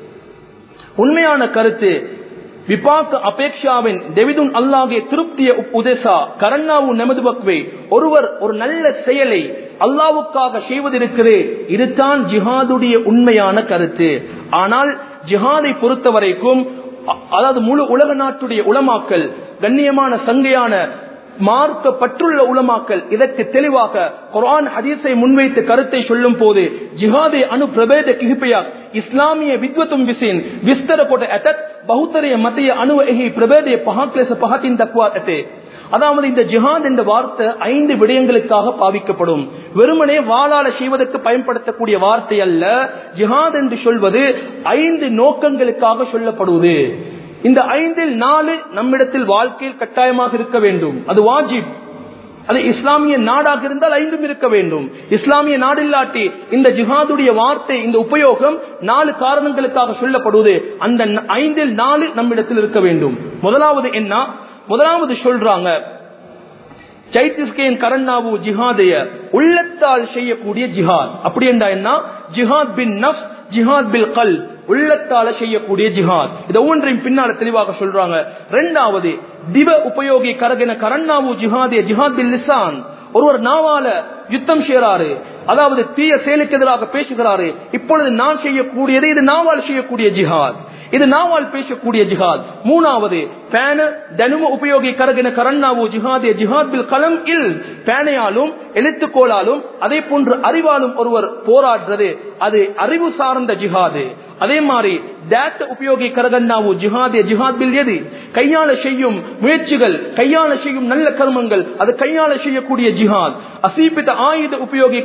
உண்மையான கருத்து விபாக்க அபேக்ஷாவின் தெவிதுன் அல்லாகிய திருப்திய உதேசா கரண்ணாவு நமது பக்வே ஒருவர் ஒரு நல்ல செயலை அல்லாவுக்காக செய்வதிருக்கிறே இதுதான் ஜிஹாதுடைய உண்மையான கருத்து ஆனால் ஜிஹாதை பொறுத்த வரைக்கும் அதாவது முழு உலக நாட்டுடைய உளமாக்கல் கண்ணியமான சங்கையான மார்க்க பற்றுள்ள உலமாக்கல் இதற்கு தெளிவாக குரான் ஹதீஸை முன்வைத்து கருத்தை சொல்லும் போது ஜிஹாதை அணு பிரபேத கிහිපයක් ඉස්ලාමීය විද්වතුන් විසින් විස්තර කොට ඇතත් බහුතරය මතය අනුව එහි ප්‍රබේදය පහක් ලෙස පහතින් දක්වා ඇතේ அதாவது இந்த ஜிஹாத் என்ற வார்த்தை ஐந்து விடயங்களுக்காக பாவிக்கப்படும் வெறுமனே வாளால செய்வதற்கு பயன்படுத்தக்கூடிய வார்த்தை அல்ல ஜிஹாத் என்று சொல்வது ஐந்து நோக்கங்களுக்காக சொல்லப்படுவது இந்த ஐந்தில் நாலு நம்மிடத்தில் வாழ்க்கையில் கட்டாயமாக இருக்க வேண்டும் அது வாஜிப் அது இஸ்லாமிய நாடாக இருந்தால் ஐந்தும் இருக்க வேண்டும் இஸ்லாமிய நாடில்லாட்டி இந்த ஜிஹாதுடைய வார்த்தை இந்த உபயோகம் நாலு காரணங்களுக்காக சொல்லப்படுவது அந்த ஐந்தில் நாலு நம்மிடத்தில் இருக்க வேண்டும் முதலாவது என்ன முதலாவது சொல்றாங்க சைத்திஸ்கேன் கரண்ணாவு ஜிஹாதைய உள்ளத்தால் செய்யக்கூடிய ஜிஹாத் அப்படி என்றா என்ன ஜிஹாத் பின் நஃப் ஜிஹாத் பில் கல் உள்ளத்தால செய்யக்கூடிய ஜிஹாத் இதை ஒன்றையும் பின்னால தெளிவாக சொல்றாங்க ரெண்டாவது திவ உபயோகி கரகின கரண்ணாவு ஜிஹாதிய ஜிஹாத் பில் லிசான் ஒருவர் நாவால யுத்தம் செய்யறாரு அதாவது தீய செயலுக்கு எதிராக பேசுகிறாரு இப்பொழுது நான் செய்யக்கூடியது இது நாவால் செய்யக்கூடிய ஜிஹாத் இது நாவால் பேசக்கூடிய ஜிஹாத் மூணாவது பேன தனும உபயோகி கரகின கரண்ணாவு ஜிஹாதே ஜிஹாத் பில் கலம் இல் பேனையாலும் எழுத்துக்கோளாலும் அதே போன்று அறிவாலும் ஒருவர் போராடுறது அது அறிவு சார்ந்த ஜிஹாது அதே மாதிரி தேத்த உபயோகி கரகண்ணாவு ஜிஹாதே ஜிஹாத் பில் எது கையால செய்யும் முயற்சிகள் கையால செய்யும் நல்ல கர்மங்கள் அது கையால செய்யக்கூடிய ஜிஹாத் அசீபித்த ஆயுத உபயோகி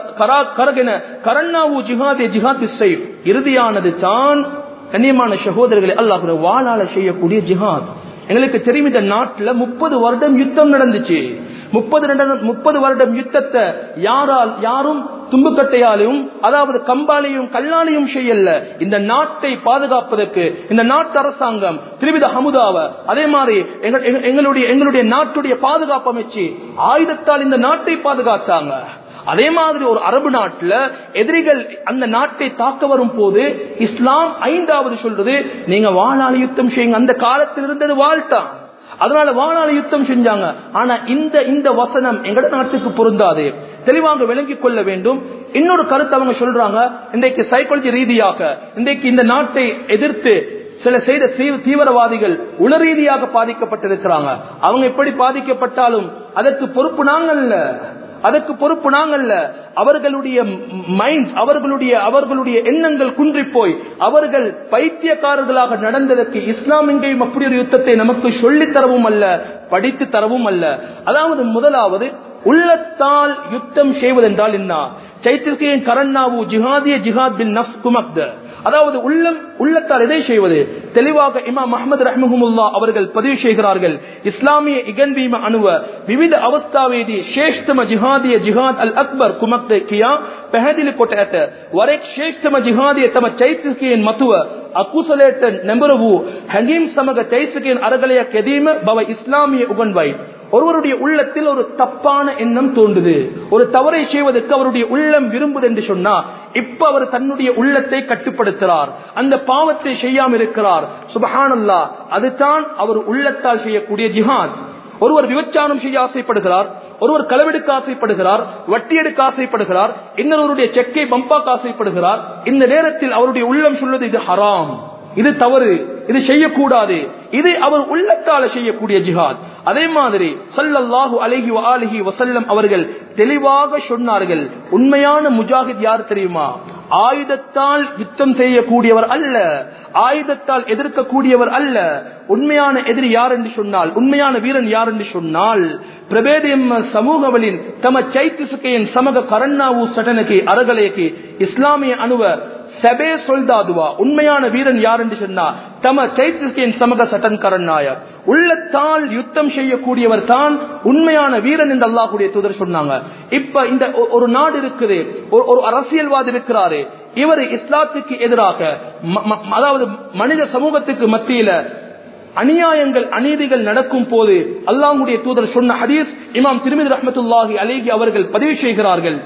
கரகென கரண்ணாவு ஜிஹாதே ஜிஹாத் சைஃப் இறுதியானது தான் கண்ணியமான சகோதரர்களை அல்லாஹ் வாழால செய்யக்கூடிய ஜிஹாத் எங்களுக்கு தெரியும் இந்த நாட்டுல முப்பது வருடம் யுத்தம் நடந்துச்சு முப்பது முப்பது வருடம் யுத்தத்தை யாரால் யாரும் தும்புக்கட்டையாலையும் அதாவது கம்பாலையும் கல்லாலையும் செய்யல இந்த நாட்டை பாதுகாப்பதற்கு இந்த நாட்டு அரசாங்கம் திருவித ஹமுதாவ அதே மாதிரி எங்களுடைய எங்களுடைய நாட்டுடைய பாதுகாப்பு அமைச்சு ஆயுதத்தால் இந்த நாட்டை பாதுகாத்தாங்க அதே மாதிரி ஒரு அரபு நாட்டுல எதிரிகள் அந்த நாட்டை தாக்க வரும் போது இஸ்லாம் ஐந்தாவது சொல்றது நீங்க வாழாளி யுத்தம் செய்யுங்க அந்த காலத்தில் இருந்தது வாழ்த்தான் அதனால வாழாள யுத்தம் செஞ்சாங்க ஆனா இந்த இந்த வசனம் எங்கட நாட்டுக்கு பொருந்தாது தெளிவாக விளங்கிக் கொள்ள வேண்டும் இன்னொரு கருத்து அவங்க சொல்றாங்க இன்றைக்கு சைக்காலஜி ரீதியாக இன்றைக்கு இந்த நாட்டை எதிர்த்து சில செய்த தீவிரவாதிகள் உள ரீதியாக பாதிக்கப்பட்டிருக்கிறாங்க அவங்க எப்படி பாதிக்கப்பட்டாலும் அதற்கு பொறுப்பு நாங்கள்ல அதற்கு பொறுப்பு நாங்கள்ல அவர்களுடைய மைண்ட் அவர்களுடைய அவர்களுடைய எண்ணங்கள் குன்றி போய் அவர்கள் பைத்தியக்காரர்களாக நடந்ததற்கு இஸ்லாம் எங்கேயும் அப்படி ஒரு யுத்தத்தை நமக்கு சொல்லித் தரவும் அல்ல படித்து தரவும் அல்ல அதாவது முதலாவது உள்ளத்தால் யுத்தம் செய்வதென்றால் என்ன சைத்திருக்கையின் கரண்ணாவு ஜிஹாதிய ஜிஹாத் பின் நஃப் குமக்த அதாவது உள்ளம் உள்ளத்தால் எதை செய்வது தெளிவாக இமாம் அஹமது ரஹ்மஹமுல்லா அவர்கள் பதிவு செய்கிறார்கள் இஸ்லாமிய இகன்பீம அணுவ ವಿವಿಧ ಅವಸ್ಥಾವೇದಿ ಶ್ರೇಷ್ಠಮ ಜಿಹಾದಿಯ ಜಿಹಾದ್ ಅಲ್ ಅಕ್ಬರ್ ಕುಮಕ್ತ ಕಿಯಾ ಪೆಹದಿಲಿ ಕೊಟ್ಟ ඇත වරෙක් ශ්‍රේෂ්ඨම ජිහාදිය තම චෛත්‍යකයෙන් මතුව අකුසලයට නැඹුරු හැඟීම් සමග චෛත්‍යකයෙන් අරගලයක් යෙදීම බව ඉස්ලාමීය උගන්වයි ஒருவருடைய உள்ளத்தில் ஒரு தப்பான எண்ணம் தோன்றுது ஒரு தவறை செய்வதற்கு அவருடைய உள்ளம் விரும்புது என்று சொன்னா இப்ப அவர் தன்னுடைய உள்ளத்தை கட்டுப்படுத்துறார் அந்த பாவத்தை செய்யாம இருக்கிறார் சுபஹானல்லா அதுதான் அவர் உள்ளத்தால் செய்யக்கூடிய ஜிஹாத் ஒருவர் விபச்சாரம் செய்ய ஆசைப்படுகிறார் ஒருவர் களவெடுக்க ஆசைப்படுகிறார் வட்டி எடுக்க ஆசைப்படுகிறார் இன்னொருவருடைய செக்கை பம்பாக்க ஆசைப்படுகிறார் இந்த நேரத்தில் அவருடைய உள்ளம் சொல்வது இது ஹராம் இது தவறு இது செய்யக்கூடாது இது அவர் உள்ளத்தால செய்யக்கூடிய ஜிஹாத் அதே மாதிரி சல்லல்லாஹு அலைஹி அலிஹி வசல்லம் அவர்கள் தெளிவாக சொன்னார்கள் உண்மையான முஜாஹித் யார் தெரியுமா ஆயுதத்தால் யுத்தம் செய்யக்கூடியவர் அல்ல ஆயுதத்தால் எதிர்க்கக்கூடியவர் அல்ல உண்மையான எதிரி யார் என்று சொன்னால் உண்மையான வீரன் யார் என்று சொன்னால் பிரபேதம் சமூகவலின் தம ಚೈತಿಸುಕೆಯನ್ ಸಮಗ ಕರಣ್ಣಾವು ಸಟನಕ್ಕೆ ಅರಗಲೆಯಕ್ಕೆ ಇಸ್ಲಾಮಿಯ ಅನುವ ಸಬೆ ಸೊಲ್ದಾದುವ ಉண்மையான வீரன் யார் என்று சொன்னா தம ಚೈತಿಸುಕೆಯನ್ ಸಮಗ சட்டன் கரண்ணாய உள்ளத்தால் யுத்தம் செய்யக்கூடியவர் தான் உண்மையான வீரன் என்று அல்லாஹுடைய தூதர் சொன்னாங்க இப்ப இந்த ஒரு நாடு இருக்குது ஒரு அரசியல்வாதி இருக்கிறாரு இவர் இஸ்லாத்துக்கு எதிராக அதாவது மனித சமூகத்துக்கு மத்தியில அநியாயங்கள் அநீதிகள் நடக்கும் போது அல்லாஹுடைய தூதர் சொன்ன ஹதீஸ் இமாம் திருமிதி ரஹமத்துல்லாஹி அலேஹி அவர்கள் பதிவு செய்கிறார்கள்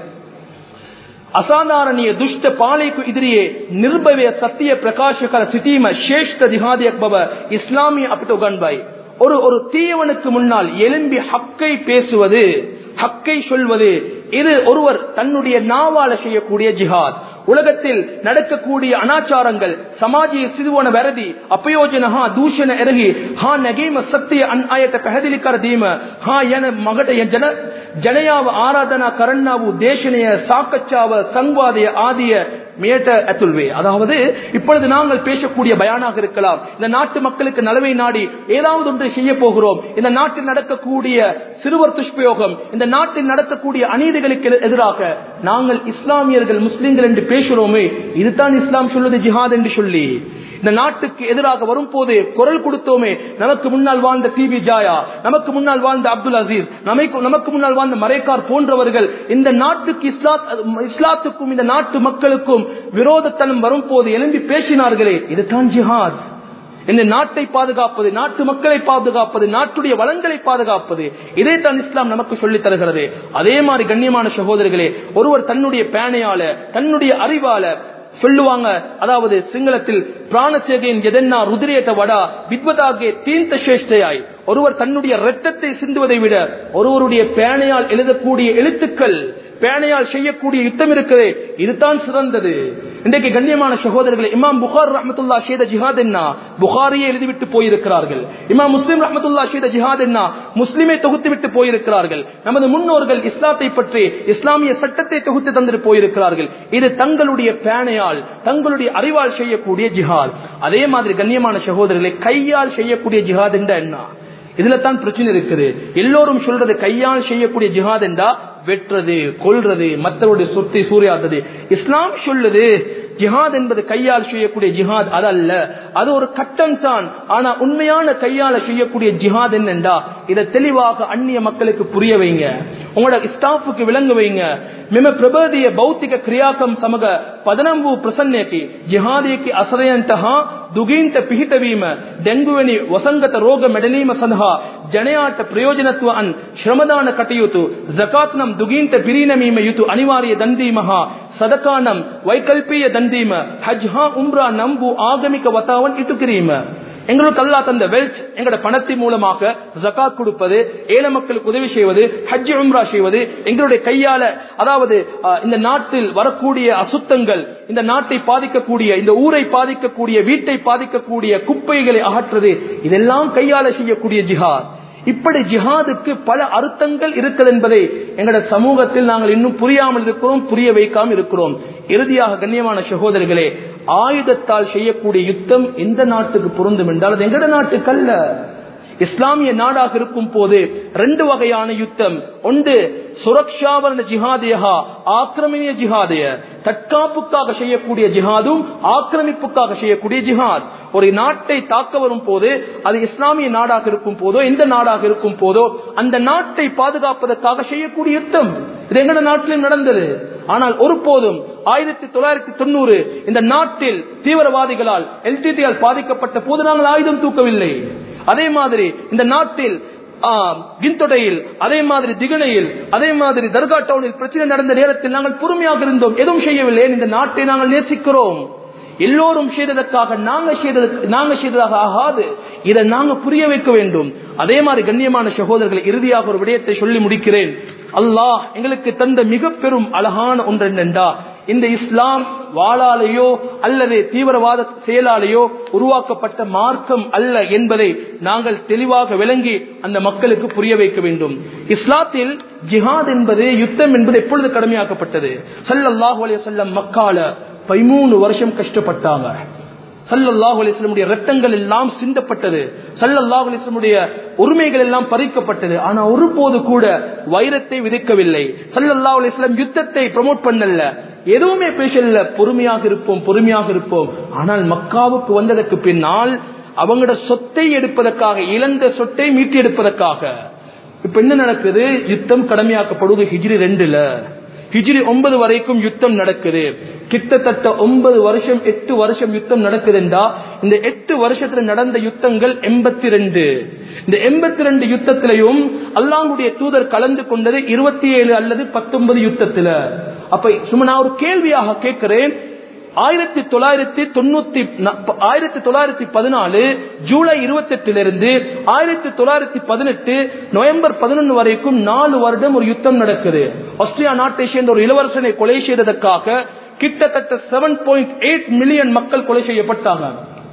ಅಸಾಧಾರಣೀಯ ದುಷ್ಟ ಪಾಲೈಕು ಇದ್ರಿಯೇ ನಿರ್ಭಯ ಸತ್ಯ ಪ್ರಕಾಶಕರ ಸಿಟೀಮ ಶ್ರೇಷ್ಠ ದಿಹಾದಿ ಅಕ್ಬವ ಇಸ್ಲಾಮಿಯ ಅಪಿಟು ಗಣ್ಬಾய் ஒரு ஒரு தீயவனுக்கு முன்னால் எலும்பி ஹக்கை பேசுவது ஹக்கை சொல்வது இது ஒருவர் தன்னுடைய நாவால செய்யக்கூடிய ஜிஹாத் உலகத்தில் நடக்கக்கூடிய அனாச்சாரங்கள் சமாஜிய சிறுவன வரதி ಅಪಯೋಜನ ಹಾ ದೂಷಣ ಎರಗಿ ಹಾ ನಗೀಮ ಸತ್ಯ ಅನ್ ಆಯತ ಪೆಹದಿಲಿಕರ ದೀಮ ಹಾ ಎನ ಮಗಟ ಜನ ಜನಯಾವ ಆರಾಧನಾ ಕರಣ್ಣಾವು ದೇಶನೆಯ சாக்கச்சாவ சங்வாதைய ஆதிய மேட்ட அத்துல்வே அதாவது இப்பொழுது நாங்கள் பேசக்கூடிய பயானாக இருக்கலாம் இந்த நாட்டு மக்களுக்கு நலவை நாடி ஏதாவது ஒன்றை செய்ய போகிறோம் இந்த நாட்டில் நடக்கக்கூடிய சிறுவர் துஷ்பிரயோகம் இந்த நாட்டில் நடக்கக்கூடிய அநீதிகளுக்கு எதிராக நாங்கள் இஸ்லாமியர்கள் முஸ்லிம்கள் என்று பேசுறோமே இதுதான் இஸ்லாம் சொல்வது ஜிஹாத் என்று சொல்லி இந்த நாட்டுக்கு எதிராக வரும் போது குரல் கொடுத்தோமே நமக்கு முன்னால் வாழ்ந்த டிவி ஜாயா நமக்கு முன்னால் வாழ்ந்த அப்துல் அசீஸ் நமக்கு நமக்கு முன்னால் வாழ்ந்த மறைக்கார் போன்றவர்கள் இந்த நாட்டுக்கு இஸ்லாத் இஸ்லாத்துக்கும் இந்த நாட்டு மக்களுக்கும் விரோதத்தனம் வரும் போது எழும்பி பேசினார்களே இதுதான் ஜிஹாத் இந்த நாட்டை பாதுகாப்பது நாட்டு மக்களை பாதுகாப்பது நாட்டுடைய வளங்களை பாதுகாப்பது இதை தான் இஸ்லாம் நமக்கு சொல்லித் தருகிறது அதே மாதிரி கண்ணியமான சகோதரர்களே ஒருவர் தன்னுடைய பேனையால தன்னுடைய அறிவால சொல்லுவாங்க அதாவது சிங்களத்தில் பிராணசேகையின் எதென்னா ருதிரேட்ட வடா வித்வதாகே தீர்த்த சேஷ்டையாய் ஒருவர் தன்னுடைய ரத்தத்தை சிந்துவதை விட ஒருவருடைய பேனையால் எழுதக்கூடிய எழுத்துக்கள் பேனையால் செய்யக்கூடிய யுத்தம் இருக்கிறது இதுதான் சிறந்தது இன்றைக்கு கண்ணியமான சகோதரர்கள் இமாம் புகார் ரஹமத்துல்லா ஷேத ஜிஹாத் என்ன புகாரியே எழுதிவிட்டு போயிருக்கிறார்கள் இமாம் முஸ்லிம் ரஹமத்துல்லா ஷேத ஜிஹாத் என்ன முஸ்லிமை தொகுத்து விட்டு போயிருக்கிறார்கள் நமது முன்னோர்கள் இஸ்லாத்தை பற்றி இஸ்லாமிய சட்டத்தை தொகுத்து தந்துட்டு போயிருக்கிறார்கள் இது தங்களுடைய பேனையால் தங்களுடைய அறிவால் செய்யக்கூடிய ஜிஹாத் அதே மாதிரி கண்ணியமான சகோதரர்களை கையால் செய்யக்கூடிய ஜிஹாத் என்ற என்ன இதுல தான் பிரச்சனை இருக்குது எல்லோரும் சொல்றது கையால் செய்யக்கூடிய ஜிஹாத் என்றா வெட்டுறது கொல்றது மற்றவருடைய சொத்தை சூறையாடுறது இஸ்லாம் சொல்லுது ஜிஹாத் என்பது கையால் செய்யக்கூடிய ஜிஹாத் அதல்ல அது ஒரு கட்டம் தான் ஆனா உண்மையான கையால செய்யக்கூடிய ஜிஹாத் என்னண்டா இதை தெளிவாக அந்நிய மக்களுக்கு புரிய வைங்க உங்களோட ஸ்டாஃபுக்கு விளங்க வைங்க මෙම ප්‍රබෝධිය භෞතික ක්‍රියාකම් සමග පදනම් වූ ප්‍රසන්නයකි ජිහාදයකි අසරයන්ට හා දුගීන්ට පිහිටවීම ඩෙංගුවනි වසංගත රෝග මැඩලීම සඳහා ජනයාට ප්‍රයෝජනත්ව අන් ශ්‍රමදාන කටයුතු ජකාත් නම් දුගීන්ට පිරිනැමීම යුතු අනිවාර්ය දන්දීම හා සදකා නම් වෛකල්පීය දන්දීම හජ් හා උම්රා නම් වූ ආගමික වතාවන් ඉටු කිරීම எங்களுக்கு அல்லா தந்த வெல்த் எங்களோட பணத்தின் மூலமாக ஜகாத் கொடுப்பது ஏழை மக்களுக்கு உதவி செய்வது ஹஜ் உம்ரா செய்வது எங்களுடைய கையால அதாவது இந்த நாட்டில் வரக்கூடிய அசுத்தங்கள் இந்த நாட்டை பாதிக்கக்கூடிய இந்த ஊரை பாதிக்கக்கூடிய வீட்டை பாதிக்கக்கூடிய குப்பைகளை அகற்றுவது இதெல்லாம் கையால செய்யக்கூடிய ஜிஹாத் இப்படி ஜிஹாதுக்கு பல அர்த்தங்கள் இருக்குது என்பதை எங்களோட சமூகத்தில் நாங்கள் இன்னும் புரியாமல் இருக்கிறோம் புரிய வைக்காமல் இருக்கிறோம் இறுதியாக கண்ணியமான சகோதரர்களே ஆயுதத்தால் செய்யக்கூடிய யுத்தம் எந்த நாட்டுக்கு பொருந்தும் என்றால் அது எங்கட நாட்டுக்கு அல்ல இஸ்லாமிய நாடாக இருக்கும் போது ரெண்டு வகையான யுத்தம் ஒன்று சுரக்ஷாவரண ஜிஹாதியா ஆக்கிரமிய ஜிஹாதிய தற்காப்புக்காக செய்யக்கூடிய ஜிஹாதும் ஆக்கிரமிப்புக்காக செய்யக்கூடிய ஜிஹாத் ஒரு நாட்டை தாக்க வரும் போது அது இஸ்லாமிய நாடாக இருக்கும் போதோ எந்த நாடாக இருக்கும் போதோ அந்த நாட்டை பாதுகாப்பதற்காக செய்யக்கூடிய யுத்தம் இது எங்கட நாட்டிலும் நடந்தது ஆனால் ஒருபோதும் ஆயிரத்தி தொள்ளாயிரத்தி தொண்ணூறு இந்த நாட்டில் தீவிரவாதிகளால் எல்டிடியால் பாதிக்கப்பட்ட போது நாங்கள் ஆயுதம் தூக்கவில்லை அதே மாதிரி இந்த நாட்டில் கிந்தொடையில் அதே மாதிரி திகனையில் அதே மாதிரி தர்கா டவுனில் பிரச்சனை நடந்த நேரத்தில் நாங்கள் பொறுமையாக இருந்தோம் எதுவும் செய்யவில்லை இந்த நாட்டை நாங்கள் நேசிக்கிறோம் எல்லோரும் செய்ததற்காக நாங்க செய்தது நாங்க செய்ததாக ஆகாது இதை நாங்க புரிய வைக்க வேண்டும் அதே மாதிரி கண்ணியமான சகோதரர்களை இறுதியாக ஒரு விடயத்தை சொல்லி முடிக்கிறேன் அல்லாஹ் எங்களுக்கு தந்த மிக பெரும் அழகான ஒன்று என்னென்றா இந்த இஸ்லாம் வாளாலேயோ அல்லது தீவிரவாத செயலாலேயோ உருவாக்கப்பட்ட மார்க்கம் அல்ல என்பதை நாங்கள் தெளிவாக விளங்கி அந்த மக்களுக்கு புரிய வைக்க வேண்டும் இஸ்லாத்தில் ஜிஹாத் என்பது யுத்தம் என்பது எப்பொழுது கடமையாக்கப்பட்டது சல்லல்லாஹு அலைஹி வஸல்லம் மக்கால பதிமூணு வருஷம் கஷ்டப்பட்டாங்க சல்லல்லாஹு அலிஸ்லமுடைய ரத்தங்கள் எல்லாம் சிந்தப்பட்டது சல்லல்லாஹு அலிஸ்லமுடைய உரிமைகள் எல்லாம் பறிக்கப்பட்டது ஆனா ஒருபோது கூட வைரத்தை விதைக்கவில்லை சல்லல்லாஹு அலிஸ்லம் யுத்தத்தை ப்ரமோட் பண்ணல எதுவுமே பேசல பொறுமையாக இருப்போம் பொறுமையாக இருப்போம் ஆனால் மக்காவுக்கு வந்ததற்கு பின்னால் அவங்களோட சொத்தை எடுப்பதற்காக இழந்த சொத்தை மீட்டி எடுப்பதற்காக இப்ப என்ன நடக்குது யுத்தம் கடமையாக்கப்படுவது ஹிஜ்ரி ரெண்டுல ஹிஜ்ரி ஒன்பது வரைக்கும் யுத்தம் நடக்குது கிட்டத்தட்ட ஒன்பது வருஷம் எட்டு வருஷம் யுத்தம் நடக்குதுண்டா இந்த எட்டு வருஷத்துல நடந்த யுத்தங்கள் எண்பத்தி ரெண்டு இந்த எண்பத்தி ரெண்டு யுத்தத்திலையும் அல்லாங்குடைய தூதர் கலந்து கொண்டது இருபத்தி ஏழு அல்லது பத்தொன்பது யுத்தத்துல அப்ப சும்மா நான் ஒரு கேள்வியாக கேட்கிறேன் ஆயிரத்தி தொள்ளாயிரத்தி தொண்ணூத்தி ஆயிரத்தி தொள்ளாயிரத்தி பதினாலு ஜூலை இருபத்தி எட்டிலிருந்து ஆயிரத்தி தொள்ளாயிரத்தி பதினெட்டு நவம்பர் பதினொன்று வரைக்கும் நாலு வருடம் ஒரு யுத்தம் நடக்குது ஆஸ்திரியா நாட்டை சேர்ந்த ஒரு இளவரசனை கொலை செய்ததற்காக கிட்டத்தட்ட செவன் பாயிண்ட் எயிட் மில்லியன் மக்கள் கொலை செய்யப்பட்டாங்க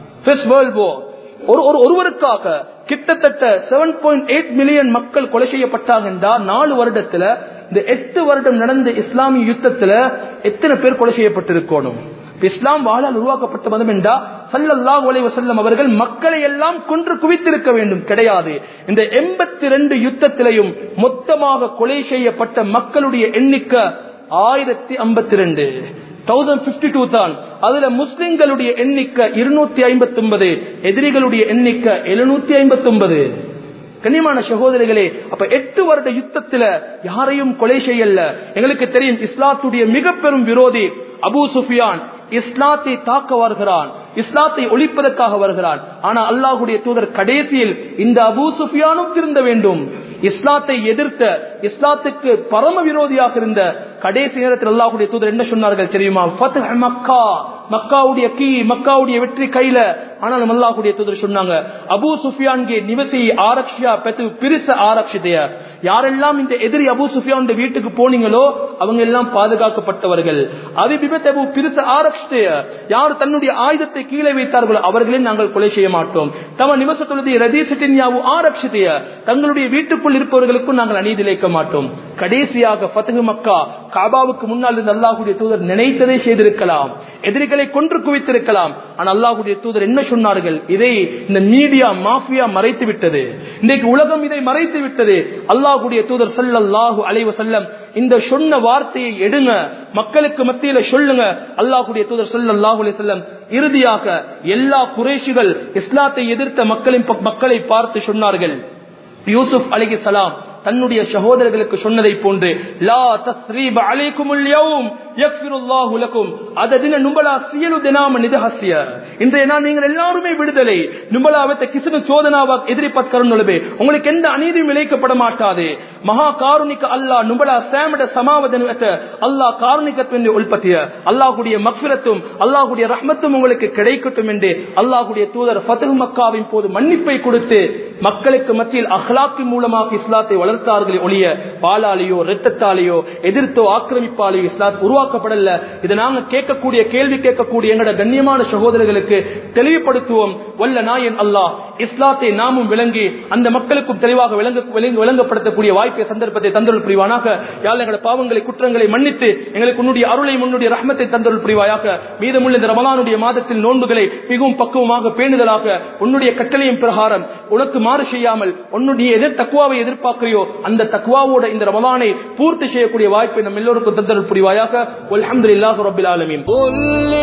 ஒரு ஒருவருக்காக கிட்டத்தட்ட செவன் பாயிண்ட் எயிட் மில்லியன் மக்கள் கொலை செய்யப்பட்டாங்க என்றால் நாலு வருடத்துல இந்த எட்டு வருடம் நடந்த இஸ்லாமிய யுத்தத்துல எத்தனை பேர் கொலை செய்யப்பட்டிருக்கணும் இஸ்லாம் வாழால் உருவாக்கப்பட்ட மதம் என்றா சல்லல்லாஹு அலைஹி வஸல்லம் அவர்கள் மக்களை எல்லாம் கொன்று குவித்திருக்க வேண்டும் கிடையாது இந்த எண்பத்தி ரெண்டு யுத்தத்திலையும் மொத்தமாக கொலை செய்யப்பட்ட மக்களுடைய எண்ணிக்கை ஆயிரத்தி ஐம்பத்தி ரெண்டு தௌசண்ட் பிப்டி டூ தான் அதுல முஸ்லிம்களுடைய எண்ணிக்கை இருநூத்தி ஐம்பத்தி ஒன்பது எதிரிகளுடைய எண்ணிக்கை எழுநூத்தி ஐம்பத்தி ஒன்பது கண்ணியமான சகோதரிகளே அப்ப எட்டு வருட யுத்தத்துல யாரையும் கொலை செய்யல எங்களுக்கு தெரியும் இஸ்லாத்துடைய மிக பெரும் விரோதி அபு சுஃபியான் இஸ்லாத்தை தாக்க வருகிறான் இஸ்லாத்தை ஒழிப்பதற்காக வருகிறான் ஆனா அல்லாஹுடைய தூதர் கடைசியில் இந்த அபு சுஃபியானும் திருந்த வேண்டும் இஸ்லாத்தை எதிர்த்த இஸ்லாத்துக்கு பரம விரோதியாக இருந்த கடைசி நேரத்தில் அல்லாஹுடைய தூதர் என்ன சொன்னார்கள் தெரியுமா மக்கா மக்காவுடைய கீ மக்காவுடைய வெற்றி கையில ஆனாலும் அல்லாஹுடைய தூதர் சொன்னாங்க அபு சுஃபியான்கே நிவசி ஆரக்ஷியா பெத்து பிரிச ஆரக்ஷிதைய யாரெல்லாம் இந்த எதிரி அபு சுஃபியான் வீட்டுக்கு போனீங்களோ அவங்க எல்லாம் பாதுகாக்கப்பட்டவர்கள் அவி பிபத்தபு பிரிச ஆரக்ஷிதைய யார் தன்னுடைய ஆயுதத்தை கீழே வைத்தார்களோ அவர்களே நாங்கள் கொலை செய்ய மாட்டோம் தம நிவசத்துடைய ரதீசட்டின்யாவு ஆரக்ஷிதைய தங்களுடைய வீட்டுக்குள் இருப்பவர்களுக்கும் நாங்கள் அநீதிழைக்க மாட்டோம் கடைசியாக பத்தகு மக்கா காபாவுக்கு முன்னால் இருந்த அல்லாஹுடைய தூதர் நினைத்ததை செய்திருக்கலாம் எதிரிகளை கொன்று குவித்திருக்கலாம் ஆனால் அல்லாஹுடைய தூதர் என்ன சொன்னார்கள் இதை இந்த மீடியா மாஃபியா மறைத்து விட்டது இன்றைக்கு உலகம் இதை மறைத்து விட்டது அல்லாஹுடைய தூதர் சல்லல்லாஹு அலைவ செல்லம் இந்த சொன்ன வார்த்தையை எடுங்க மக்களுக்கு மத்தியில சொல்லுங்க அல்லாஹுடைய தூதர் சல்லல்லாஹு அலைஹி செல்லம் இறுதியாக எல்லா குறைஷிகள் இஸ்லாத்தை எதிர்த்த மக்களின் மக்களை பார்த்து சொன்னார்கள் யூசுப் அலிகி சலாம் தன்னுடைய சகோதரர்களுக்கு சொன்னதை போன்று லா தஸ்ரீப அலைக்குமுல் யௌம் யக்ஃபிருல்லாஹு லக்கும் அததின நும்பலா சியலு தினாம நிதஹஸ்ய இன்றைய நாள் நீங்கள் எல்லாருமே விடுதலை நும்பலாவத்த கிசுனு சோதனாவா எதிரிப்பத் கருணுலபே உங்களுக்கு எந்த அநீதியும் இழைக்கப்பட மாட்டாது மகா காருணிக்க அல்லாஹ் நும்பலா சாமட சமாவதனத்த அல்லாஹ் காருணிக்கத்துவ உற்பத்திய அல்லாஹுடைய மக்ஃபிரத்தும் அல்லாஹுடைய ரஹ்மத்தும் உங்களுக்கு கிடைக்கட்டும் என்று அல்லாஹுடைய தூதர் ஃபத்ஹ் மக்காவின் போது மன்னிப்பை கொடுத்து மக்களுக்கு மத்தியில் அஹ்லாக்கின் மூலமாக இஸ்லாத்தை வளர்த்தார்களே ஒழிய பாலாலேயோ ரத்தத்தாலேயோ எதிர்த்தோ ஆக்கிரமிப்பாலேயோ இஸ்லாம் உருவாக்கப்படல இதை நாங்க கேட்கக்கூடிய கேள்வி கேட்கக்கூடிய எங்களோட கண்ணியமான சகோதரர்களுக்கு தெளிவுபடுத்துவோம் வல்ல நாயன் அல்லாஹ் இஸ்லாத்தை நாமும் விளங்கி அந்த மக்களுக்கும் தெளிவாக விளங்க விளங்க- விளங்கப்படுத்தக்கூடிய வாய்ப்பை சந்தர்ப்பத்தை தந்தருள் புரிவானாக யாழ் எங்களோட பாவங்களை குற்றங்களை மன்னித்து எங்களுக்கு உன்னுடைய அருளை முன்னுடைய ரஹ்மத்தை தந்தருள் புரிவாயாக மீதமுள்ள இந்த ரமலானுடைய மாதத்தில் நோன்புகளை மிகவும் பக்குவமாக பேணுதலாக உன்னுடைய கட்டளையின் பிரகாரம் உனக்கு மாறு செய்யாமல் உன்னுடைய எதிர் தக்குவாவை எதிர்பார்க்கிறியோ அந்த தக்குவாவோட இந்த ரமலானை பூர்த்தி செய்யக்கூடிய வாய்ப்பை நம் எல்லோருக்கும் தந்தருள் புரிவாயாக அல்ஹம்துலில்லாஹி ரப்பில் ஆலமீன்
قل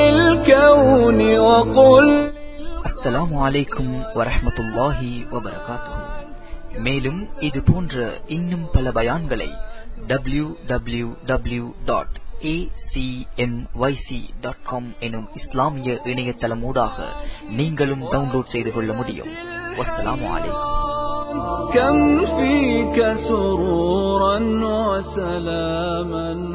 للكون وقل
அஸ்ஸலாமு அலைக்கும் வரஹ்மத்துல்லாஹி வபரகாத்துஹு மேலும் இது போன்ற இன்னும் பல பயான்களை W W W dot dot com எனும் இஸ்லாமிய இணையதளமூடாக நீங்களும் டவுன்லோட் செய்து கொள்ள முடியும் வஸ்ஸலாமு அலைக்கும்
كم فيك سرورا وسلاما